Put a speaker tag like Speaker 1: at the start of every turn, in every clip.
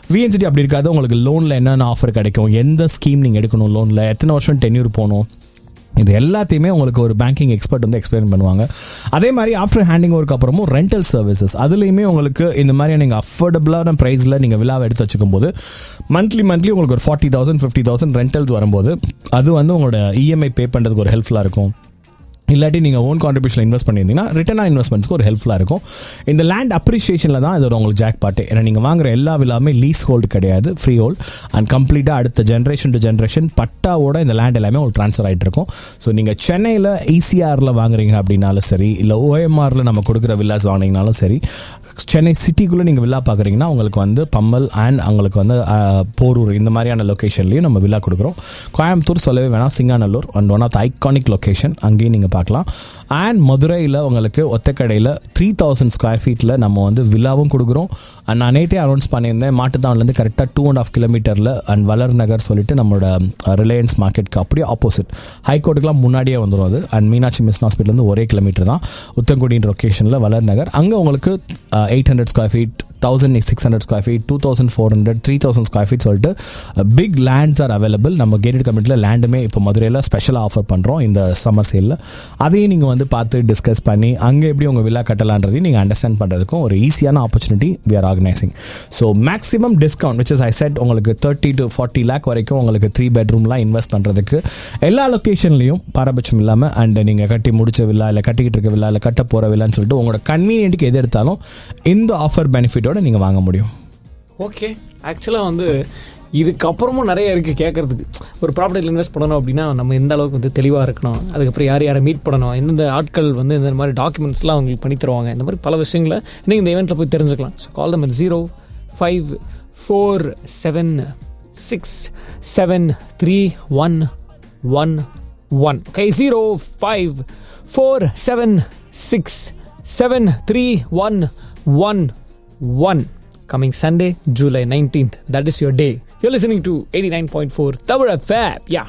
Speaker 1: VNCD அப்படி இருக்காது உங்களுக்கு லோனில் என்னென்ன ஆஃபர் கிடைக்கும் எந்த ஸ்கீம் நீங்கள் எடுக்கணும் லோனில் எத்தனை வருஷம் டென்யூர் போகணும் இது எல்லாத்தையுமே உங்களுக்கு ஒரு பேங்கிங் எக்ஸ்பர்ட் வந்து எக்ஸ்பிளைன் பண்ணுவாங்க அதே மாதிரி ஆஃப்டர் ஹேண்டிங் ஒர்க் அப்புறமும் ரெண்டல் சர்வீசஸ் அதுலேயுமே உங்களுக்கு இந்த மாதிரி நீங்கள் அஃபோர்டபுளான ப்ரைஸில் நீங்கள் விழாவை எடுத்து வச்சுக்கும் போது மந்த்லி மந்த்லி உங்களுக்கு ஒரு ஃபார்ட்டி தௌசண்ட் ஃபிஃப்டி தௌசண்ட் ரெண்டல்ஸ் வரும்போது அது வந்து உங்களோட இஎம்ஐ பே பண்ணுறதுக்கு ஒரு ஹெல்ப்ஃபுல்லாக இருக்கும் இல்லாட்டி நீங்கள் ஓன் கான்ட்ரிபியூஷன் இன்வெஸ்ட் பண்ணியிருந்தீங்கன்னா ரிட்டர்ன் இன்வெஸ்ட்மெண்ட்ஸ்க்கு ஒரு ஹெல்ப்ஃபுல்லாக இருக்கும் இந்த லேண்ட் அப்ரிஷியேஷனில் தான் இதோட உங்களுக்கு ஜாக் பாட்டு ஏன்னா நீங்கள் வாங்குற எல்லா விழாமே லீஸ் ஹோல்டு கிடையாது ஃப்ரீ ஹோல்ட் அண்ட் கம்ப்ளீட்டாக அடுத்த ஜென்ரேஷன் டு ஜென்ரேஷன் பட்டாவோட இந்த லேண்ட் எல்லாமே உங்களுக்கு ட்ரான்ஸ்ஃபர் ஆகிட்டு இருக்கும் ஸோ நீங்கள் சென்னையில் ஈசிஆரில் வாங்குறீங்க அப்படின்னாலும் சரி இல்லை ஓஎம்ஆரில் நம்ம கொடுக்குற வில்லாஸ் வாங்கினீங்கனாலும் சரி சென்னை சிட்டிக்குள்ளே நீங்கள் வில்லா பார்க்குறீங்கன்னா உங்களுக்கு வந்து பம்மல் அண்ட் உங்களுக்கு வந்து அஹ், போரூர் இந்த மாதிரியான லொக்கேஷன்லையும் நம்ம வில்லா கொடுக்குறோம் கோயம்புத்தூர் சொல்லவே வேணாம் Singanallur and one of the iconic location அங்கேயும் நீங்கள் பார்க்கலாம் அண்ட் மதுரையில் உங்களுக்கு ஒத்தக்கடையில் த்ரீ தௌசண்ட் ஸ்கொயர் ஃபீட்டில் நம்ம வந்து வில்லாவும் கொடுக்குறோம் அண்ட் நான் நேற்றே அனௌன்ஸ் பண்ணியிருந்தேன் மாட்டுத்தான்லேருந்து கரெக்டாக டூ அண்ட் ஆஃப் கிலோமீட்டரில் அண்ட் வளர் நகர் சொல்லிட்டு நம்மளோட ரிலையன்ஸ் மார்க்கெட்டுக்கு அப்படியே ஆப்போசிட் ஹைகோர்ட்டுக்குலாம் முன்னாடியே வந்துடும் அது அண்ட் மீனாட்சி மிஷன் ஹாஸ்பிட்டல் வந்து ஒரே கிலோமீட்டர் தான் உத்தங்குடியின் லொக்கேஷனில் வளர் நகர் அங்கே உங்களுக்கு eight hundred square feet thousand six hundred square feet two thousand four hundred three thousand square feet சொல்லிட்டு பிக் லேண்ட்ஸ் ஆர் அவைலபிள் நம்ம கேட்டட் கமிட்டியில் லேண்டுமே இப்போ மதுரையில் ஸ்பெஷலாக ஆஃபர் பண்ணுறோம் இந்த சம்மர் சேலில் அதையும் நீங்கள் வந்து பார்த்து டிஸ்கஸ் பண்ணி அங்கே எப்படி உங்கள் வில்லா கட்டலான்றதையும் நீங்கள் அண்டர்ஸ்டாண்ட் பண்ணுறதுக்கும் ஒரு ஈஸியான opportunity we are organizing so maximum discount which is I set உங்களுக்கு தேர்ட்டி டு ஃபார்ட்டி லேக் வரைக்கும் உங்களுக்கு த்ரீ பெட்ரூம்லாம் இன்வெஸ்ட் பண்ணுறதுக்கு எல்லா லொக்கேஷன்லையும் பாரபட்சம் இல்லாமல் அண்ட் நீங்கள் கட்டி முடிச்ச வில்லா இல்லை கட்டிக்கிட்டு இருக்க வில்லா இல்லை கட்ட போகிற வில்லான்னு சொல்லிட்டு உங்களோட கன்வீனியன்ட்டுக்கு எது எடுத்தாலும் இந்த ஆஃபர் பெனிஃபிட்டோட நீங்கள் வாங்க முடியும்
Speaker 2: ஓகே ஆக்சுவலாக வந்து இதுக்கப்புறமும் நிறைய இருக்குது கேட்கறதுக்கு ஒரு ப்ராப்பர்ட்டியில் இன்வெஸ்ட் பண்ணணும் அப்படின்னா நம்ம எந்த அளவுக்கு வந்து தெளிவாக இருக்கணும் அதுக்கப்புறம் யார் யாரை மீட் பண்ணணும் எந்தெந்த ஆட்கள் வந்து இந்த மாதிரி டாக்குமெண்ட்ஸ்லாம் அவங்களுக்கு பண்ணி தருவாங்க இந்த மாதிரி பல விஷயங்களை இன்னைக்கு இந்த ஈவெண்ட்டில் போய் தெரிஞ்சுக்கலாம் so call them zero five four seven six seven three one one one okay zero five four seven six seven three one one one coming Sunday, July 19th. That is your day. You're listening to 89.4 Tower Fab. Yeah.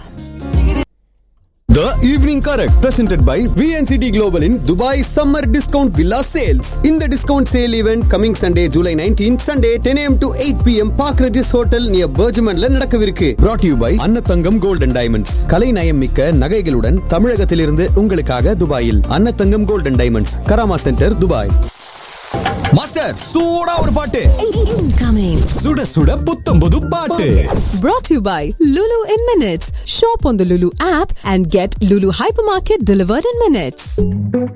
Speaker 3: The Evening Correct presented by VNCT Global in Dubai Summer Discount Villa Sales. In the discount sale event coming Sunday, July 19th, Sunday 10 a.m. to 8 p.m. Park Regis Hotel near Bergmanல நடக்கவிருக்கு. Brought to you by Annathangam Gold and Diamonds. கலை நயம் மிக்க நகைகளுடன் தமிழகத்திலிருந்து உங்களுக்காக துபாயில் Annathangam Gold and Diamonds. Karama centre Dubai. Master சூடா ஒரு பாட்டு
Speaker 4: Incoming.
Speaker 3: சுட சுட புத்தம் புது பாட்டு
Speaker 4: Brought to you by Lulu in Minutes. Shop on the Lulu app and get Lulu Hypermarket delivered in minutes.